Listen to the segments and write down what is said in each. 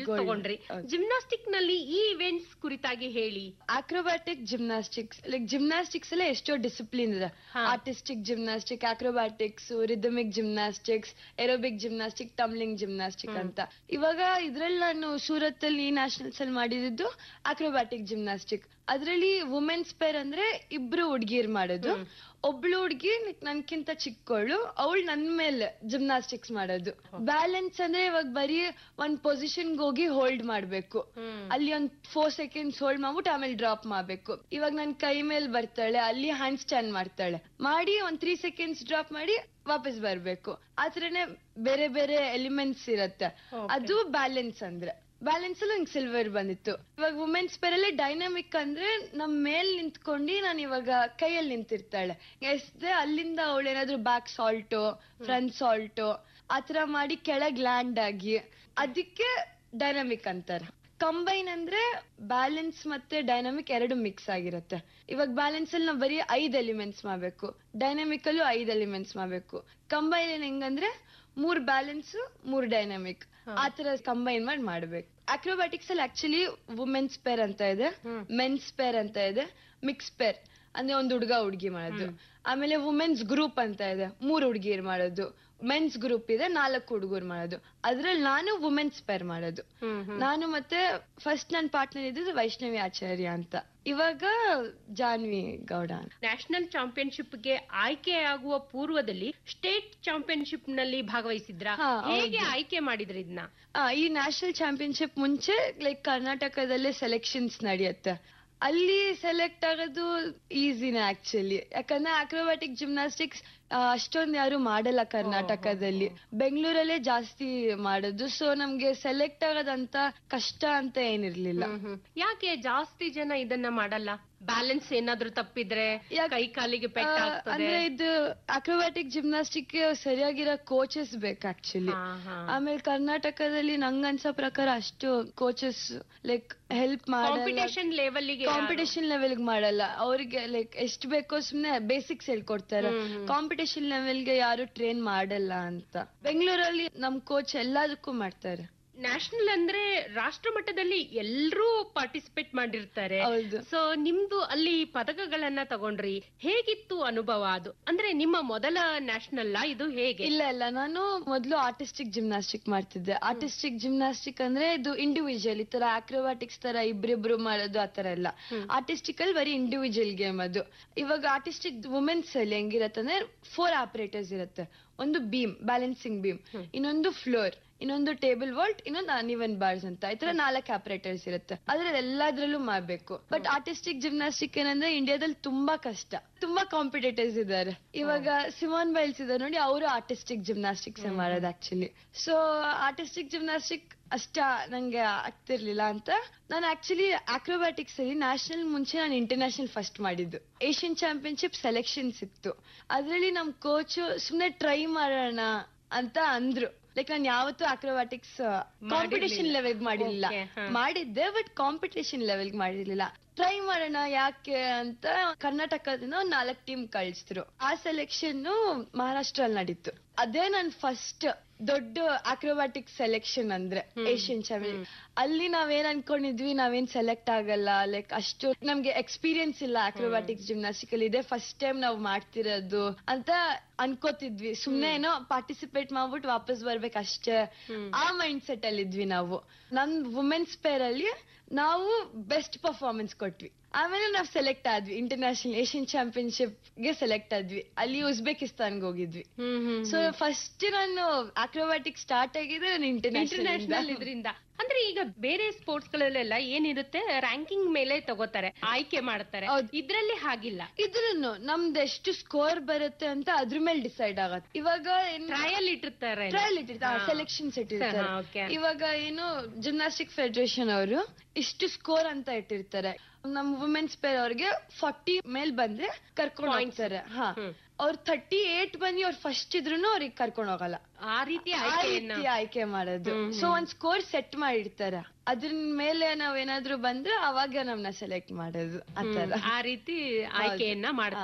Gold. ತಗೊಂಡ್ರಿ ಹೌದು. Gymnastic ನಲ್ಲಿ ಈ ಇವೆಂಟ್ಸ್ ಕುರಿತಾಗಿ ಹೇಳಿ ಆಕ್ರೋಬ್ಯಾಟಿಕ್ ಜಿಮ್ನಾಸ್ಟಿಕ್ಸ್ ಲೈಕ್ ಜಿಮ್ನಾಸ್ಟಿಕ್ಸ್ ಅಲ್ಲೇ ಎಷ್ಟೋ ಡಿಸಿಪ್ಲಿನ್ ಇದೆ ಹಾ. Artistic gymnastic acrobatics rhythmic gymnastics aerobic gymnastic tumbling gymnastic ಅಂತ ಇವಾಗ ಇದ್ರಲ್ಲಿ ನಾನು ಸೂರತ್ ಅಲ್ಲಿ ನ್ಯಾಷನಲ್ಸ್ ಅಲ್ಲಿ ಮಾಡಿದ್ದು ಆಕ್ರೋಬ್ಯಾಟಿಕ್ ಜಿಮ್ನಾಸ್ಟಿಕ್ ಅದ್ರಲ್ಲಿ ವುಮೆನ್ಸ್ ಪೇರ್ ಅಂದ್ರೆ ಇಬ್ರು ಹುಡ್ಗಿರ್ ಮಾಡೋದು ಒಬ್ಳು ಹುಡ್ಗಿ ನನ್ಕಿಂತ ಚಿಕ್ಕವಳು ಅವಳು ನನ್ ಮೇಲೆ ಜಿಮ್ನಾಸ್ಟಿಕ್ಸ್ ಮಾಡೋದು ಬ್ಯಾಲೆನ್ಸ್ ಅಂದ್ರೆ ಇವಾಗ ಬರೀ ಒಂದ್ ಪೊಸಿಷನ್ ಹೋಗಿ ಹೋಲ್ಡ್ ಮಾಡ್ಬೇಕು ಅಲ್ಲಿ ಒಂದ್ ಫೋರ್ ಸೆಕೆಂಡ್ಸ್ ಹೋಲ್ಡ್ ಮಾಡ್ಬಿಟ್ಟು ಆಮೇಲೆ ಡ್ರಾಪ್ ಮಾಡ್ಬೇಕು ಇವಾಗ ನನ್ ಕೈ ಮೇಲೆ ಬರ್ತಾಳೆ ಅಲ್ಲಿ ಹ್ಯಾಂಡ್ ಸ್ಟ್ಯಾಂಡ್ ಮಾಡ್ತಾಳೆ ಮಾಡಿ ಒಂದ್ ತ್ರೀ ಸೆಕೆಂಡ್ಸ್ ಡ್ರಾಪ್ ಮಾಡಿ ವಾಪಸ್ ಬರ್ಬೇಕು ಆತರನೇ ಬೇರೆ ಬೇರೆ ಎಲಿಮೆಂಟ್ಸ್ ಇರತ್ತೆ Okay. ಅದು ಬ್ಯಾಲೆನ್ಸ್ ಅಂದ್ರೆ ಬ್ಯಾಲೆನ್ಸ್ ಅಲ್ಲಿ ನಂಗೆ ಸಿಲ್ವರ್ ಬಂದಿತ್ತು ಇವಾಗ ವುಮೆನ್ಸ್ ಪೇರಲ್ಲಿ ಡೈನಾಮಿಕ್ ಅಂದ್ರೆ ನಮ್ ಮೇಲ್ ನಿಂತ್ಕೊಂಡು ನಾನು ಇವಾಗ ಕೈಯಲ್ಲಿ ನಿಂತಿರ್ತಾಳೆ ಎಸ್ದೆ ಅಲ್ಲಿಂದ ಅವಳು ಏನಾದ್ರು ಬ್ಯಾಕ್ ಸಾಲ್ಟು ಫ್ರಂಟ್ ಸಾಲ್ಟು ಆತರ ಮಾಡಿ ಕೆಳಗ್ ಲ್ಯಾಂಡ್ ಆಗಿ ಅದಕ್ಕೆ ಡೈನಾಮಿಕ್ ಅಂತಾರೆ ಕಂಬೈನ್ ಅಂದ್ರೆ ಬ್ಯಾಲೆನ್ಸ್ ಮತ್ತೆ ಡೈನಾಮಿಕ್ ಎರಡು ಮಿಕ್ಸ್ ಆಗಿರುತ್ತೆ ಇವಾಗ ಬ್ಯಾಲೆನ್ಸ್ ಅಲ್ಲಿ ನಾವು ಬರೀ ಐದ್ ಎಲಿಮೆಂಟ್ಸ್ ಮಾಡ್ಬೇಕು ಡೈನಾಮಿಕ್ ಅಲ್ಲೂ ಐದ್ ಎಲಿಮೆಂಟ್ಸ್ ಮಾಡ್ಬೇಕು ಕಂಬೈನ್ ಹೆಂಗಂದ್ರೆ ಮೂರ್ ಬ್ಯಾಲೆನ್ಸ್ ಮೂರ್ ಡೈನಾಮಿಕ್ ಆತರ ಕಂಬೈನ್ ಮಾಡಿ ಮಾಡ್ಬೇಕು ಅಕ್ರೋಬ್ಯಾಟಿಕ್ಸ್ ಅಲ್ಲಿ ಆಕ್ಚುಲಿ ವುಮೆನ್ಸ್ ಪೇರ್ ಅಂತ ಇದೆ ಮೆನ್ಸ್ ಪೇರ್ ಅಂತ ಇದೆ ಮಿಕ್ಸ್ ಪೇರ್ ಅಂದ್ರೆ ಒಂದ್ ಹುಡ್ಗ ಹುಡ್ಗಿ ಮಾಡೋದು ಆಮೇಲೆ ವುಮೆನ್ಸ್ ಗ್ರೂಪ್ ಅಂತ ಇದೆ ಮೂರ್ ಹುಡ್ಗಿರ್ ಮಾಡೋದು ಮೆನ್ಸ್ ಗ್ರೂಪ್ ಇದೆ ನಾಲ್ಕು ಹುಡುಗರು ಮಾಡೋದು ಅದ್ರಲ್ಲಿ ನಾನು ವುಮೆನ್ಸ್ ಪೇರ್ ಮಾಡೋದು ನಾನು ಮತ್ತೆ ಫಸ್ಟ್ ನನ್ನ ಪಾರ್ಟ್ನರ್ ಇದ್ದಿದ್ದು ವೈಷ್ಣವಿ ಆಚಾರ್ಯ ಅಂತ ಇವಾಗ ಜಾನ್ವಿ ಗೌಡ ಅಂತ. ನ್ಯಾಷನಲ್ ಚಾಂಪಿಯನ್ಶಿಪ್ ಗೆ ಆಯ್ಕೆ ಆಗುವ ಪೂರ್ವದಲ್ಲಿ ಸ್ಟೇಟ್ ಚಾಂಪಿಯನ್ಶಿಪ್ ನಲ್ಲಿ ಭಾಗವಹಿಸಿದ್ರ ಹಾ, ಹೇಗೆ ಹೌದು. ಆಯ್ಕೆ ಮಾಡಿದ್ರಿ ಇದನ್ನ ಆ, ಈ ನ್ಯಾಷನಲ್ ಚಾಂಪಿಯನ್ಶಿಪ್ ಮುಂಚೆ ಲೈಕ್ ಕರ್ನಾಟಕದಲ್ಲೇ ಸೆಲೆಕ್ಷನ್ಸ್ ನಡೆಯುತ್ತೆ ಅಲ್ಲಿ ಸೆಲೆಕ್ಟ್ ಆಗೋದು ಈಸಿನೇ ಆಕ್ಚುಲಿ ಯಾಕಂದ್ರೆ ಅಕ್ರೋಬ್ಯಾಟಿಕ್ ಜಿಮ್ನಾಸ್ಟಿಕ್ಸ್ ಅಷ್ಟೊಂದು ಯಾರು ಮಾಡಲ್ಲ ಕರ್ನಾಟಕದಲ್ಲಿ ಬೆಂಗಳೂರಲ್ಲೇ ಜಾಸ್ತಿ ಮಾಡೋದು ಸೊ ನಮ್ಗೆ ಸೆಲೆಕ್ಟ್ ಆಗೋದಂತ ಕಷ್ಟ ಅಂತ ಏನಿರ್ಲಿಲ್ಲ ಯಾಕೆ ಜಾಸ್ತಿ ಜನ ಇದನ್ನ ಮಾಡಲ್ಲ ಬ್ಯಾಲೆನ್ಸ್ ಏನಾದ್ರೂ ತಪ್ಪಿದ್ರೆ ಯಾಕ್- ಕೈ ಕಾಲಿಗೆ ಆ, ಪೆಟ್ಟ ಆಗ್ತದೆ ಅಂದ್ರೆ ಇದು ಅಕ್ರೋಬ್ಯಾಟಿಕ್ ಜಿಮ್ನಾಸ್ಟಿಕ್ ಸರಿಯಾಗಿರೋ ಕೋಚಸ್ ಬೇಕು ಆಕ್ಚುಲಿ ಹಾ, ಹಾ. ಆಮೇಲೆ ಕರ್ನಾಟಕದಲ್ಲಿ ನಂಗ್ ಅನ್ಸೋ ಪ್ರಕಾರ ಅಷ್ಟು ಕೋಚಸ್ ಲೈಕ್ ಹೆಲ್ಪ್ ಮಾಡಲ್ಲ ಕಾಂಪಿಟೇಷನ್ ಲೆವೆಲ್ಗೆ ಕಾಂಪಿಟೇಷನ್ ಲೆವೆಲ್ ಮಾಡಲ್ಲ ಅವ್ರಿಗೆ ಲೈಕ್ ಎಷ್ಟ್ ಬೇಕೋ ಸುಮ್ನೆ ಬೇಸಿಕ್ಸ್ ಹೇಳ್ಕೊಡ್ತಾರೆ ಕಾಂಪಿಟೇಷನ್ ಲೆವೆಲ್ಗೆ ಯಾರು ಟ್ರೈನ್ ಮಾಡಲ್ಲ ಅಂತ ಬೆಂಗಳೂರಲ್ಲಿ ನಮ್ ಕೋಚ್ ಎಲ್ಲದಕ್ಕೂ ಮಾಡ್ತಾರೆ ನ್ಯಾಷನಲ್ ಅಂದ್ರೆ ರಾಷ್ಟ್ರ ಮಟ್ಟದಲ್ಲಿ ಎಲ್ರೂ ಪಾರ್ಟಿಸಿಪೇಟ್ ಮಾಡಿರ್ತಾರೆ ಹೌದು. ಸೊ ನಿಮ್ದು ಅಲ್ಲಿ ಪದಕಗಳನ್ನ ತಗೊಂಡ್ರಿ ಹೇಗಿತ್ತು ಅನುಭವ ಅದು ಅಂದ್ರೆ ನಿಮ್ಮ ಮೊದಲ ನ್ಯಾಷನಲ್ ಇದು ಹೇಗೆ ಇಲ್ಲ ಇಲ್ಲ ನಾನು ಮೊದಲು ಆರ್ಟಿಸ್ಟಿಕ್ ಜಿಮ್ನಾಸ್ಟಿಕ್ ಮಾಡ್ತಿದ್ದೆ ಆರ್ಟಿಸ್ಟಿಕ್ ಜಿಮ್ನಾಸ್ಟಿಕ್ ಅಂದ್ರೆ ಇದು ಇಂಡಿವಿಜುವಲ್ ಈ ತರ ಆಕ್ರೋಬ್ಯಾಟಿಕ್ಸ್ ತರ ಇಬ್ರಿಬ್ರು ಮಾಡೋದು ಆತರ ಎಲ್ಲ ಆರ್ಟಿಸ್ಟಿಕ್ ಅಲ್ಲಿ ಬರೀ ಇಂಡಿವಿಜುವಲ್ ಗೇಮ್ ಅದು ಇವಾಗ ಆರ್ಟಿಸ್ಟಿಕ್ ವುಮೆನ್ಸ್ ಅಲ್ಲಿ ಹೆಂಗಿರತ್ತೆ ಅಂದ್ರೆ ಫೋರ್ ಆಪರೇಟರ್ಸ್ ಇರುತ್ತೆ ಒಂದು ಬೀಮ್ ಬ್ಯಾಲೆನ್ಸಿಂಗ್ ಬೀಮ್ ಇನ್ನೊಂದು ಫ್ಲೋರ್ ಇನ್ನೊಂದು ಟೇಬಲ್ ವಾಲ್ಟ್ ಇನ್ನೊಂದು ಅನಿವನ್ ಬಾರ್ಸ್ ಅಂತ ಈ ತರ ನಾಲ್ಕು ಆಪರೇಟರ್ಸ್ ಇರುತ್ತೆ ಅದ್ರಲ್ಲಿ ಎಲ್ಲದ್ರಲ್ಲೂ ಮಾಡ್ಬೇಕು ಬಟ್ ಆರ್ಟಿಸ್ಟಿಕ್ ಜಿಮ್ನಾಸ್ಟಿಕ್ ಏನಂದ್ರೆ ಇಂಡಿಯಾದಲ್ಲಿ ತುಂಬಾ ಕಷ್ಟ ತುಂಬಾ ಕಾಂಪಿಟೇಟರ್ಸ್ ಇದ್ದಾರೆ ಇವಾಗ ಸಿಮಾನ್ ಬೈಲ್ಸ್ ಇದ್ದಾರೆ ನೋಡಿ ಅವರು ಆರ್ಟಿಸ್ಟಿಕ್ ಜಿಮ್ನಾಸ್ಟಿಕ್ಸ್ ಮಾಡೋದು ಆಕ್ಚುಲಿ ಸೊ ಆರ್ಟಿಸ್ಟಿಕ್ ಜಿಮ್ನಾಸ್ಟಿಕ್ ಅಷ್ಟ ನಂಗೆ ಆಗ್ತಿರ್ಲಿಲ್ಲ ಅಂತ ನಾನು ಆಕ್ಚುಲಿ ಆಕ್ರೋಬ್ಯಾಟಿಕ್ಸ್ ಅಲ್ಲಿ ನ್ಯಾಷನಲ್ ಮುಂಚೆ ನಾನು ಇಂಟರ್ನ್ಯಾಷನಲ್ ಫಸ್ಟ್ ಮಾಡಿದ್ದು ಏಷ್ಯನ್ ಚಾಂಪಿಯನ್ಶಿಪ್ ಸೆಲೆಕ್ಷನ್ಸ್ ಇತ್ತು ಅದ್ರಲ್ಲಿ ನಮ್ ಕೋಚ್ ಸುಮ್ನೆ ಟ್ರೈ ಮಾಡೋಣ ಅಂತ ಅಂದ್ರು ಲೈಕ್ ನಾನು ಯಾವತ್ತೂ ಅಕ್ರೋಬ್ಯಾಟಿಕ್ಸ್ ಕಾಂಪಿಟೇಷನ್ ಲೆವೆಲ್ ಮಾಡಿರ್ಲಿಲ್ಲ Okay, ಹ. ಮಾಡಿದ್ದೆ ಬಟ್ ಕಾಂಪಿಟೇಷನ್ ಲೆವೆಲ್ ಮಾಡಿರ್ಲಿಲ್ಲ ಟ್ರೈ ಮಾಡೋಣ ಯಾಕೆ ಅಂತ ಕರ್ನಾಟಕದಿಂದ ಒಂದ್ ನಾಲ್ಕು ಟೀಮ್ ಕಳಿಸಿದ್ರು ಆ ಸೆಲೆಕ್ಷನ್ ಮಹಾರಾಷ್ಟ್ರ ಅಲ್ಲಿ ನಡೀತು ಅದೇ ನನ್ ಫಸ್ಟ್ ದೊಡ್ಡ ಅಕ್ರೋಬ್ಯಾಟಿಕ್ ಸೆಲೆಕ್ಷನ್ ಅಂದ್ರೆ ಏಷ್ಯನ್ ಚಾಂಪಿಯನ್ ಅಲ್ಲಿ ನಾವೇನ್ ಅನ್ಕೊಂಡಿದ್ವಿ ನಾವೇನ್ ಸೆಲೆಕ್ಟ್ ಆಗಲ್ಲ ಲೈಕ್ ಅಷ್ಟು ನಮ್ಗೆ ಎಕ್ಸ್ಪೀರಿಯನ್ಸ್ ಇಲ್ಲ ಅಕ್ರೋಬ್ಯಾಟಿಕ್ಸ್ ಜಿಮ್ನಾಸ್ಟಿಕ್ ಅಲ್ಲಿ ಇದೆ ಫಸ್ಟ್ ಟೈಮ್ ನಾವು ಮಾಡ್ತಿರೋದು ಅಂತ ಅನ್ಕೋತಿದ್ವಿ ಸುಮ್ನೆ ಏನೋ ಪಾರ್ಟಿಸಿಪೇಟ್ ಮಾಡ್ಬಿಟ್ಟು ವಾಪಸ್ ಬರ್ಬೇಕು ಅಷ್ಟೇ ಆ ಮೈಂಡ್ ಸೆಟ್ ಅಲ್ಲಿ ಇದ್ವಿ ನಾವು ನಮ್ ವುಮೆನ್ಸ್ ಪೇರ್ ಅಲ್ಲಿ ನಾವು ಬೆಸ್ಟ್ ಪರ್ಫಾರ್ಮೆನ್ಸ್ ಕೊಟ್ವಿ ಆಮೇಲೆ ನಾವು ಸೆಲೆಕ್ಟ್ ಆದ್ವಿ ಇಂಟರ್ನ್ಯಾಷನಲ್ ಏಷ್ಯನ್ ಚಾಂಪಿಯನ್ಶಿಪ್ ಗೆ ಸೆಲೆಕ್ಟ್ ಆದ್ವಿ ಅಲ್ಲಿ ಉಜ್ಬೇಕಿಸ್ತಾನ್ಗೆ ಹೋಗಿದ್ವಿ ಸೊ ಫಸ್ಟ್ ನಾನು ಅಕ್ರೋಬ್ಯಾಟಿಕ್ ಸ್ಟಾರ್ಟ್ ಆಗಿದೆ ನಾನು ಇಂಟರ್ನ್ಯಾಷನಲ್ ಇಂಟರ್ನ್ಯಾಷನಲ್ ಇದರಿಂದ ಅಂದ್ರೆ ಈಗ ಬೇರೆ ಸ್ಪೋರ್ಟ್ಸ್ ಗಳಲ್ಲೆಲ್ಲ ಏನಿರುತ್ತೆ ರ್ಯಾಂಕಿಂಗ್ ಮೇಲೆ ತಗೋತಾರೆ ಆಯ್ಕೆ ಮಾಡ್ತಾರೆ ಹೌದು. ಇದ್ರಲ್ಲಿ ಹಾಗಿಲ್ಲ ಇದ್ರನ್ನು ನಮ್ದು ಎಷ್ಟು ಸ್ಕೋರ್ ಬರುತ್ತೆ ಅಂತ ಅದ್ರ ಮೇಲೆ ಡಿಸೈಡ್ ಆಗತ್ತೆ ಇವಾಗ ಟ್ರಯಲ್ ಇಟ್ಟಿರ್ತಾರೆ ಟ್ರಯಲ್ ಇಟ್ಟಿರ್ತಾರೆ ಸೆಲೆಕ್ಷನ್ಸ್ ಇಟ್ಟಿರ್ತಾರೆ ಹಾ, okay. ಇವಾಗ ಏನು ಜಿಮ್ನಾಸ್ಟಿಕ್ ಫೆಡರೇಷನ್ ಅವರು ಇಷ್ಟು ಸ್ಕೋರ್ ಅಂತ ಇಟ್ಟಿರ್ತಾರೆ ನಮ್ ವುಮೆನ್ಸ್ ಪೇರ್ ಅವ್ರಿಗೆ ಫಾರ್ಟಿ ಮೇಲ್ ಬಂದ್ರೆ ಕರ್ಕೊಂಡು Points. ಹೋಗ್ತಾರೆ ಹಾ ಅವ್ರು ಥರ್ಟಿ ಏಟ್ ಬಂದು ಅವ್ರು ಫಸ್ಟ್ ಇದ್ರೂನು ಅವ್ರಿಗೆ ಕರ್ಕೊಂಡು ಹೋಗಲ್ಲ ಆ ರೀತಿ ಆ ಆಯ್ಕೆಯನ್ನ ರೀತಿ ಆಯ್ಕೆ ಮಾಡೋದು ಸೊ ಒಂದ್ ಸ್ಕೋರ್ ಸೆಟ್ ಮಾಡಿರ್ತಾರೆ ಅದ್ರ ಮೇಲೆ ನಾವ್ ಏನಾದ್ರು ಬಂದ್ರೆ ಅವಾಗ ನಮ್ನ ಸೆಲೆಕ್ಟ್ ಮಾಡೋದು ಆತರ ಆ ರೀತಿ ಆಯ್ಕೆಯನ್ನ ಮಾಡ್ತಾರೆ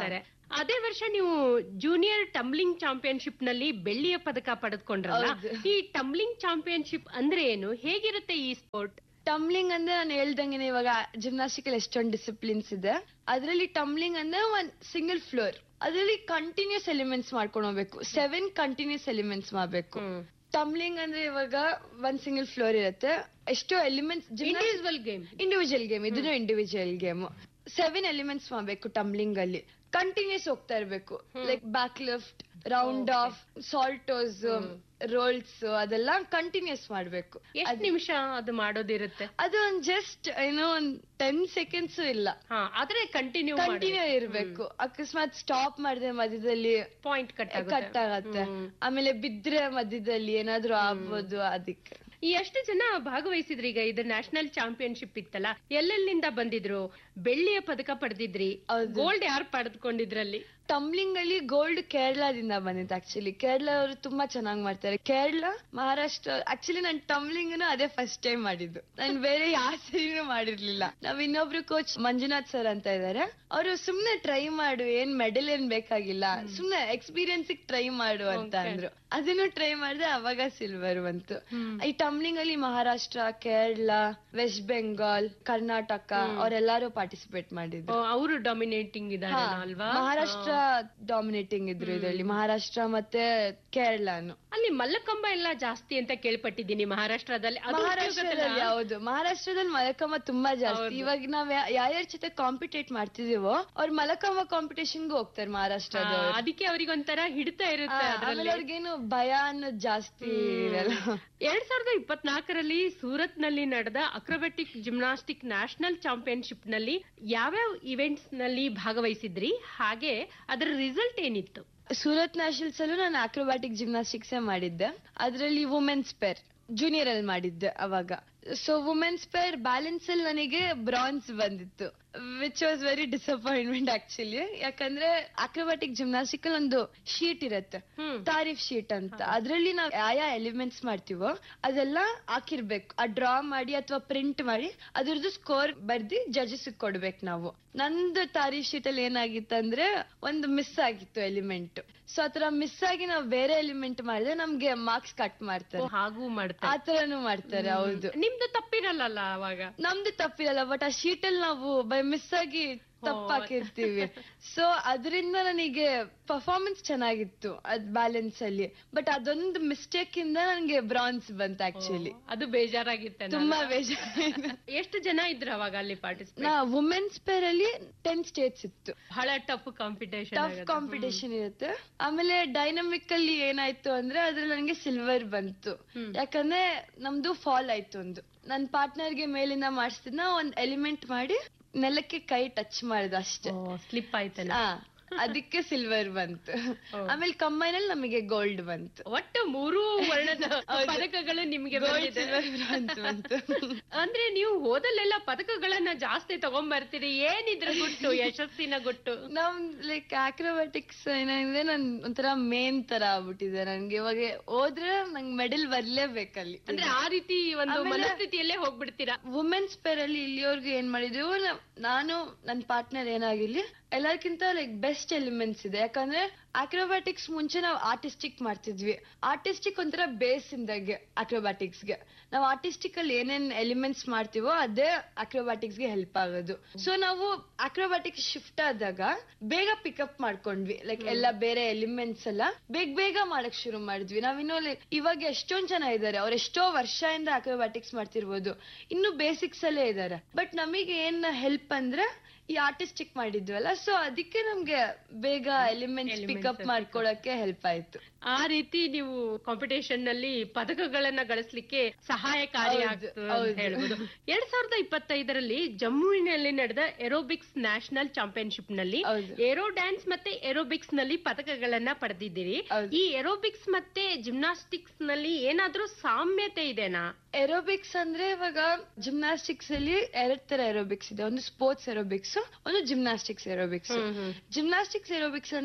ಅದೇ ವರ್ಷ ನೀವು ಜೂನಿಯರ್ ಟಂಬ್ಲಿಂಗ್ ಚಾಂಪಿಯನ್ಶಿಪ್ ನಲ್ಲಿ ಬೆಳ್ಳಿಯ ಪದಕ ಪಡೆದುಕೊಂಡ್ರಲ್ಲ ಹೌದು. ಈ ಟಂಬ್ಲಿಂಗ್ ಚಾಂಪಿಯನ್ಶಿಪ್ ಅಂದ್ರೆ ಏನು ಹೇಗಿರುತ್ತೆ ಈ ಸ್ಪೋರ್ಟ್ ಟಮ್ಲಿಂಗ್ ಅಂದ್ರೆ ನಾನು ಹೇಳ್ದಂಗೆನೆ ಇವಾಗ ಜಿಮ್ನಾಸ್ಟಿಕ್ ಅಲ್ಲಿ ಎಷ್ಟೊಂದು ಡಿಸಿಪ್ಲಿನ್ಸ್ ಇದೆ ಅದರಲ್ಲಿ ಟಮ್ಲಿಂಗ್ ಅಂದ್ರೆ ಒಂದ್ ಸಿಂಗಲ್ ಫ್ಲೋರ್ ಅದರಲ್ಲಿ ಕಂಟಿನ್ಯೂಸ್ ಎಲಿಮೆಂಟ್ಸ್ ಮಾಡ್ಕೊಂಡು ಹೋಗ್ಬೇಕು ಸೆವೆನ್ ಕಂಟಿನ್ಯೂಸ್ ಎಲಿಮೆಂಟ್ಸ್ ಮಾಡ್ಬೇಕು ಟಮ್ಲಿಂಗ್ ಅಂದ್ರೆ ಇವಾಗ ಒಂದ್ ಸಿಂಗಲ್ ಫ್ಲೋರ್ ಇರುತ್ತೆ ಎಷ್ಟೋ elements individual game individual game ಇದನ್ನು ಇಂಡಿವಿಜುವಲ್ ಗೇಮ್ ಸೆವೆನ್ ಎಲಿಮೆಂಟ್ಸ್ ಮಾಡ್ಬೇಕು ಟಮ್ಲಿಂಗ್ ಅಲ್ಲಿ ಕಂಟಿನ್ಯೂಸ್ ಹೋಗ್ತಾ ಇರ್ಬೇಕು like back lift round off saltos rolls ಅದೆಲ್ಲ ಕಂಟಿನ್ಯೂಸ್ ಮಾಡ್ಬೇಕು ಎಷ್ಟು ನಿಮಿಷ ಅದು ಮಾಡೋದಿರುತ್ತೆ ಅದು ಒಂದ್ ಜಸ್ಟ್ ಏನೋ ಒಂದ್ ಟೆನ್ ಸೆಕೆಂಡ್ಸ್ ಇಲ್ಲ ಹಾ ಆದ್ರೆ ಕಂಟಿನ್ಯೂ ಕಂಟಿನ್ಯೂ ಇರ್ಬೇಕು ಅಕಸ್ಮಾತ್ ಸ್ಟಾಪ್ ಮಾಡಿದ್ರೆ ಮಧ್ಯದಲ್ಲಿ ಪಾಯಿಂಟ್ ಕಟ್ ಕಟ್ ಆಗತ್ತೆ ಆಮೇಲೆ ಬಿದ್ರೆ ಮಧ್ಯದಲ್ಲಿ ಏನಾದ್ರೂ ಆಗ್ಬೋದು ಅದಕ್ಕೆ ಈ ಎಷ್ಟು ಜನ ಭಾಗವಹಿಸಿದ್ರಿ ಈಗ ಇದು ನ್ಯಾಷನಲ್ ಚಾಂಪಿಯನ್ಶಿಪ್ ಇತ್ತಲ್ಲ ಎಲ್ಲೆಲ್ಲಿಂದ ಬಂದಿದ್ರು ಬೆಳ್ಳಿಯ ಪದಕ ಪಡೆದಿದ್ರಿ ಹೌದು. ಗೋಲ್ಡ್ ಯಾರು ಪಡೆದುಕೊಂಡಿದ್ರಲ್ಲಿ ಟಮ್ಲಿಂಗ್ ಅಲ್ಲಿ ಗೋಲ್ಡ್ ಕೇರಳದಿಂದ ಬಂದಿತ್ತು ಆಕ್ಚುಲಿ ಕೇರಳ ಅವರು ತುಂಬಾ ಚೆನ್ನಾಗಿ ಮಾಡ್ತಾರೆ ಕೇರಳ ಮಹಾರಾಷ್ಟ್ರ ಆಕ್ಚುಲಿ ನಾನು ಟಮ್ಲಿಂಗ್ ಅದೇ ಫಸ್ಟ್ ಟೈಮ್ ಮಾಡಿದ್ದು ನಾನು ಬೇರೆ ಯಾವ ಸರಿನೂ ಮಾಡಿರ್ಲಿಲ್ಲ ನಾವ್ ಇನ್ನೊಬ್ರು ಕೋಚ್ ಮಂಜುನಾಥ್ ಸರ್ ಅಂತ ಇದಾರೆ ಅವರು ಸುಮ್ನೆ ಟ್ರೈ ಮಾಡು ಏನ್ ಮೆಡಲ್ ಏನ್ ಬೇಕಾಗಿಲ್ಲ ಸುಮ್ನೆ ಎಕ್ಸ್ಪೀರಿಯನ್ಸ್ ಟ್ರೈ ಮಾಡು ಅಂತ Okay. ಅಂದ್ರು ಅದನ್ನು ಟ್ರೈ ಮಾಡಿದೆ ಅವಾಗ ಸಿಲ್ವರ್ ಬಂತು ಈ ಟಮ್ಲಿಂಗ್ ಅಲ್ಲಿ ಮಹಾರಾಷ್ಟ್ರ ಕೇರಳ ವೆಸ್ಟ್ ಬೆಂಗಾಲ್ ಕರ್ನಾಟಕ ಅವರೆಲ್ಲರೂ ಪಾರ್ಟಿಸಿಪೇಟ್ ಮಾಡಿದ್ರು ಅವರು ಡಾಮಿನೇಟಿಂಗ್ ಇದ್ದಾರೆ ಹಾ, ಅಲ್ವಾ ಮಹಾರಾಷ್ಟ್ರ ಡಾಮಿನೇಟಿಂಗ್ ಇದ್ರು ಇದರಲ್ಲಿ ಮಹಾರಾಷ್ಟ್ರ ಮತ್ತೆ ಕೇರಳನು ಅಲ್ಲಿ ಮಲ್ಲಕಂಬ ಎಲ್ಲ ಜಾಸ್ತಿ ಅಂತ ಕೇಳ್ಪಟ್ಟಿದ್ದೀನಿ ಮಹಾರಾಷ್ಟ್ರದಲ್ಲಿ ಅದು ಮಹಾರಾಷ್ಟ್ರದಲ್ಲಿ ಉಪಯೋಗದಲ್ಲ? ಹೌದು ಮಹಾರಾಷ್ಟ್ರದಲ್ಲಿ ಮಲಕಮ್ಮ ತುಂಬಾ ಜಾಸ್ತಿ ಹೌದು. ಇವಾಗ ನಾವ್ ಯಾ- ಯಾರ್ಯಾರ ಜೊತೆ ಕಾಂಪಿಟೇಟ್ ಮಾಡ್ತಿದೀವೋ ಅವ್ರು ಮಲಕಮ್ಮ ಕಾಂಪಿಟೇಷನ್ಗೂ ಹೋಗ್ತಾರೆ ಹಾ, ಮಹಾರಾಷ್ಟ್ರದವ್ರು ಅದಕ್ಕೆ ಅವರಿಗೊಂಥರ ಹಿಡಿತಾ ಇರುತ್ತೆ ಆ, ಅದ್ರಲ್ಲಿ ಆಮೇಲೆ ಅವ್ರಿಗೇನು ಭಯ ಅನ್ನೋದು ಜಾಸ್ತಿ ಇರಲ್ಲ ಎರಡ್ ಸಾವಿರದ ಇಪ್ಪತ್ನಾಲ್ಕರಲ್ಲಿ ಸೂರತ್ ನಲ್ಲಿ ನಡೆದ ಅಕ್ರೋಬ್ಯಾಟಿಕ್ ಜಿಮ್ನಾಸ್ಟಿಕ್ ನ್ಯಾಷನಲ್ ಚಾಂಪಿಯನ್ಶಿಪ್ ನಲ್ಲಿ ಯಾವ್ಯಾವ ಇವೆಂಟ್ಸ್ ನಲ್ಲಿ ಭಾಗವಹಿಸಿದ್ರಿ ಹಾಗೆ ಅದರ ರಿಸಲ್ಟ್ ಏನಿತ್ತು ಸೂರತ್ ನ್ಯಾಷನಲ್ಸ್ ಅಲ್ಲೂ ನಾನು ಅಕ್ರೋಬ್ಯಾಟಿಕ್ ಜಿಮ್ನಾಸ್ಟಿಕ್ಸ್ ಮಾಡಿದ್ದೆ ಅದರಲ್ಲಿ ವುಮೆನ್ಸ್ ಪೇರ್ ಜೂನಿಯರ್ ಅಲ್ಲಿ ಮಾಡಿದ್ದೆ ಅವಾಗ ಸೊ ವುಮೆನ್ಸ್ ಪೇರ್ ಬ್ಯಾಲೆನ್ಸ್ ಅಲ್ಲಿ ನನಗೆ ಬ್ರಾನ್ಸ್ ಬಂದಿತ್ತು which was very disappointment actually ಯಾಕಂದ್ರೆ ಅಕ್ರೋಬ್ಯಾಟಿಕ್ ಜಿಮ್ನಾಸ್ಟಿಕ್ ಅಲ್ಲಿ ಒಂದು ಶೀಟ್ ಇರುತ್ತೆ ಹ್ಮ್ ತಾರೀಫ್ ಶೀಟ್ ಅಂತ ಅದ್ರಲ್ಲಿ ನಾವ್ ಯಾವ ಎಲಿಮೆಂಟ್ಸ್ ಮಾಡ್ತೀವೋ ಅದೆಲ್ಲ ಹಾಕಿರ್ಬೇಕು ಆ ಡ್ರಾ ಮಾಡಿ ಅಥವಾ ಪ್ರಿಂಟ್ ಮಾಡಿ ಅದ್ರದ್ದು ಸ್ಕೋರ್ ಬರ್ದಿ ಜಡ್ಜಸ್ ಕೊಡ್ಬೇಕು ನಾವು ನಂದು ತಾರೀಫ್ ಶೀಟ್ ಅಲ್ಲಿ ಏನಾಗಿತ್ತಂದ್ರೆ ಒಂದು ಮಿಸ್ ಆಗಿತ್ತು ಎಲಿಮೆಂಟ್ ಸೊ ಆತರ ಮಿಸ್ ಆಗಿ ನಾವು ಬೇರೆ ಎಲಿಮೆಂಟ್ ಮಾಡಿದ್ರೆ ನಮ್ಗೆ ಮಾರ್ಕ್ಸ್ ಕಟ್ ಮಾಡ್ತಾರೆ ಹಾಗೂ ಮಾಡ್ತಾರೆ ಆತರನು ಮಾಡ್ತಾರೆ ಹೌದು ನಿಮ್ದು ತಪ್ಪಿರಲ್ಲ ಅವಾಗ ನಮ್ದು ತಪ್ಪಿರಲ್ಲ ಬಟ್ ಆ ಶೀಟ್ ಅಲ್ಲಿ ನಾವು ಬೈ ಮಿಸ್ ಆಗಿ ತಪ್ಪಾಕಿರ್ತೀವಿ ಸೊ ಅದರಿಂದ ನನಗೆ ಪರ್ಫಾರ್ಮೆನ್ಸ್ ಚೆನ್ನಾಗಿತ್ತು ಅದ್ ಬ್ಯಾಲೆನ್ಸ್ ಅಲ್ಲಿ ಬಟ್ ಅದೊಂದು ಮಿಸ್ಟೇಕ್ ಇಂದ ನನಗೆ ಬ್ರಾನ್ಸ್ ಬಂತು ಆಕ್ಚುಲಿ ಅದು ಬೇಜಾರಾಗಿತ್ತೆ ತುಂಬಾ ಬೇಜಾರು ಎಷ್ಟು ಜನ ಇದ್ರು ಅವಾಗ ಅಲ್ಲಿ ಪಾರ್ಟಿಸಿಪೇಟ್ ನಾ ವುಮೆನ್ಸ್ ಪೇರ್ ಅಲ್ಲಿ ಟೆನ್ ಸ್ಟೇಟ್ಸ್ ಇತ್ತು ಬಹಳ ಟಫ್ ಕಾಂಪಿಟೇಷನ್ ಟಫ್ ಕಾಂಪಿಟೇಷನ್ ಇರುತ್ತೆ ಆಮೇಲೆ ಡೈನಮಿಕ್ ಅಲ್ಲಿ ಏನಾಯ್ತು ಅಂದ್ರೆ ಅದ್ರಲ್ಲಿ ನನಗೆ ಸಿಲ್ವರ್ ಬಂತು ಹ್ಮ್. ಯಾಕಂದ್ರೆ ನಮ್ದು ಫಾಲ್ ಆಯ್ತು ಒಂದು ನನ್ ಪಾರ್ಟ್ನರ್ಗೆ ಮೇಲಿಂದ ಮಾಡಿಸ್ತಿದ್ನ ಒಂದ್ ಎಲಿಮೆಂಟ್ ಮಾಡಿ ನೆಲಕ್ಕೆ ಕೈ ಟಚ್ ಮಾಡಿದ ಅಷ್ಟೇ ಸ್ಲಿಪ್ ಆಯ್ತಲ್ಲ ಆ, ಅದಕ್ಕೆ ಸಿಲ್ವರ್ ಬಂತು ಓ. ಆಮೇಲೆ ಕಂಬೈನಲ್ಲಿ ನಮಗೆ ಗೋಲ್ಡ್ ಬಂತು ಒಟ್ಟು ಮೂರು ವರ್ಣದ ಹೌದು. ಪದಕಗಳು ನಿಮ್ಗೆ ಗೋಲ್ಡ್ ಬಂದಿದೆ ಸಿಲ್ವರ್ ಬ್ರಾನ್ಸ್ ಬಂತು ಅಂದ್ರೆ ನೀವು ಹೋದಲ್ಲೆಲ್ಲ ಪದಕಗಳನ್ನ ಜಾಸ್ತಿ ತಗೊಂಡ್ಬರ್ತೀರಿ ಏನಿದ್ರ ಗುಟ್ಟು ಯಶಸ್ಸಿನ ಗುಟ್ಟು ನಮ್ ಲೈಕ್ ಆಕ್ರೋಬ್ಯಾಟಿಕ್ಸ್ ಏನಂದ್ರೆ ನನ್ ಒಂಥರ ಮೇನ್ ತರ ಆಗ್ಬಿಟ್ಟಿದೆ ನನ್ಗೆ ಇವಾಗ ಹೋದ್ರೆ ನಂಗೆ ಮೆಡಲ್ ಬರ್ಲೇಬೇಕಲ್ಲಿ ಅಂದ್ರೆ ಆ ರೀತಿ ಒಂದು ಆಮೇಲೆ- ಮನಸ್ಥಿತಿಯಲ್ಲೇ ಹೋಗ್ಬಿಡ್ತೀರಾ ವುಮೆನ್ಸ್ ಪೇರ್ ಅಲ್ಲಿ ಇಲ್ಲಿವರೆಗೂ ಏನ್ ಮಾಡಿದ್ವಿ ನ- ನಾನು ನನ್ ಪಾರ್ಟ್ನರ್ ಏನಾಗಿರ್ಲಿ ಎಲ್ಲರ್ಕಿಂತ ಲೈಕ್ ಬೆಸ್ಟ್ ಎಲಿಮೆಂಟ್ಸ್ ಇದೆ ಯಾಕಂದ್ರೆ ಅಕ್ರೋಬ್ಯಾಟಿಕ್ಸ್ ಮುಂಚೆ ನಾವು ಆರ್ಟಿಸ್ಟಿಕ್ ಮಾಡ್ತಿದ್ವಿ ಆರ್ಟಿಸ್ಟಿಕ್ ಒಂಥರ ಬೇಸ್ ಇಂದಾಗೆ ಅಕ್ರೋಬ್ಯಾಟಿಕ್ಸ್ ಗೆ ನಾವು ಆರ್ಟಿಸ್ಟಿಕ್ ಅಲ್ಲಿ ಏನೇನ್ ಎಲಿಮೆಂಟ್ಸ್ ಮಾಡ್ತೀವೋ ಅದೇ ಅಕ್ರೋಬ್ಯಾಟಿಕ್ಸ್ ಗೆ ಹೆಲ್ಪ್ ಆಗೋದು ಸೊ ನಾವು ಅಕ್ರೋಬ್ಯಾಟಿಕ್ಸ್ ಶಿಫ್ಟ್ ಆದಾಗ ಬೇಗ ಪಿಕಪ್ ಮಾಡ್ಕೊಂಡ್ವಿ ಲೈಕ್ ಎಲ್ಲ ಬೇರೆ ಎಲಿಮೆಂಟ್ಸ್ ಎಲ್ಲ ಬೇಗ ಬೇಗ ಮಾಡಕ್ ಶುರು ಮಾಡಿದ್ವಿ ನಾವಿನ್ನೂ like ಇವಾಗ ಎಷ್ಟೊಂದ್ ಜನ ಇದ್ದಾರೆ ಅವ್ರು ಎಷ್ಟೋ ವರ್ಷದಿಂದ ಅಕ್ರೋಬ್ಯಾಟಿಕ್ಸ್ ಮಾಡ್ತಿರ್ಬೋದು ಇನ್ನು ಬೇಸಿಕ್ಸ್ ಅಲ್ಲೇ ಇದ್ದಾರೆ ಬಟ್ ನಮಗೆ ಏನ್ ಹೆಲ್ಪ್ ಅಂದ್ರೆ ಈ ಆರ್ಟಿಸ್ಟಿಕ್ ಮಾಡಿದ್ವಲ್ಲ ಸೊ ಅದಕ್ಕೆ ನಮ್ಗೆ ಬೇಗ elements Elements pick up pick up. ಮಾಡ್ಕೊಳಕ್ಕೆ ಹೆಲ್ಪ್ ಆಯ್ತು ಆ ರೀತಿ ನೀವು ಕಾಂಪಿಟೇಷನ್ ನಲ್ಲಿ ಪದಕಗಳನ್ನ ಗಳಿಸ್ಲಿಕ್ಕೆ ಸಹಾಯಕಾರಿ ಹೌದು, ಆಗ್ತದೆ ಅಂತ ಹೌದು. ಹೇಳ್ಬೋದು ಎರಡ್ ಸಾವಿರದ ಇಪ್ಪತ್ತೈದರಲ್ಲಿ ಜಮ್ಮುವಿನಲ್ಲಿ ನಡೆದ ಏರೋಬಿಕ್ಸ್ ನ್ಯಾಷನಲ್ ಚಾಂಪಿಯನ್ಶಿಪ್ ನಲ್ಲಿ ಹೌದು. ಏರೋ ಡ್ಯಾನ್ಸ್ ಮತ್ತೆ ಏರೋಬಿಕ್ಸ್ ನಲ್ಲಿ ಪದಕಗಳನ್ನ ಪಡೆದಿದ್ದೀರಿ ಹೌದು. ಈ ಏರೋಬಿಕ್ಸ್ ಮತ್ತೆ ಜಿಮ್ನಾಸ್ಟಿಕ್ಸ್ ನಲ್ಲಿ ಏನಾದ್ರೂ ಸಾಮ್ಯತೆ ಇದೆನಾ ಏರೋಬಿಕ್ಸ್ ಅಂದ್ರೆ ಇವಾಗ ಜಿಮ್ನಾಸ್ಟಿಕ್ಸ್ ಅಲ್ಲಿ ಎರಡ್ ತರ ಏರೋಬಿಕ್ಸ್ ಇದೆ ಒಂದು ಸ್ಪೋರ್ಟ್ಸ್ ಏರೋಬಿಕ್ಸ್ ಒಂದು ಜಿಮ್ನಾಸ್ಟಿಕ್ಸ್ ಏರೋಬಿಕ್ಸ್ ಜಿಮ್ನಾಸ್ಟಿಕ್ಸ್ ಏರೋಬಿಕ್ಸ್ ಅಂದ್ರೆ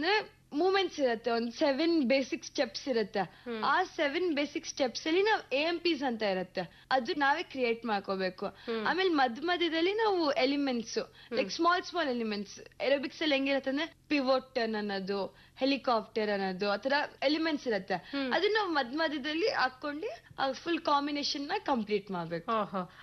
ಮೂಮೆಂಟ್ಸ್ ಇರುತ್ತೆ ಒಂದ್ ಸೆವೆನ್ ಬೇಸಿಕ್ ಸ್ಟೆಪ್ಸ್ ಇರುತ್ತೆ ಆ ಸೆವೆನ್ ಬೇಸಿಕ್ ಸ್ಟೆಪ್ಸ್ ಅಲ್ಲಿ ನಾವ್ ಎ ಎಂ ಪಿಸ್ ಅಂತ ಇರುತ್ತೆ ಅದು ನಾವೇ ಕ್ರಿಯೇಟ್ ಮಾಡ್ಕೋಬೇಕು ಆಮೇಲೆ ಮಧ್ಯ ಮಧ್ಯದಲ್ಲಿ ನಾವು elements like small small elements aerobics ಅಲ್ಲಿ ಹೆಂಗಿರುತ್ತೆ ಅಂದ್ರೆ ಪಿವೋಟ್ ಟರ್ನ್ ಅನ್ನೋದು ಹೆಲಿಕಾಪ್ಟರ್ ಅನ್ನೋದು ಆತರ ಎಲಿಮೆಂಟ್ಸ್ ಇರುತ್ತೆ ಅದನ್ನ ನಾವು ಮಧ್ಯ ಮಧ್ಯದಲ್ಲಿ ಹಾಕೊಂಡು ಫುಲ್ ಕಾಂಬಿನೇಷನ್ ನ ಕಂಪ್ಲೀಟ್ ಮಾಡ್ಬೇಕು ಓಹೋ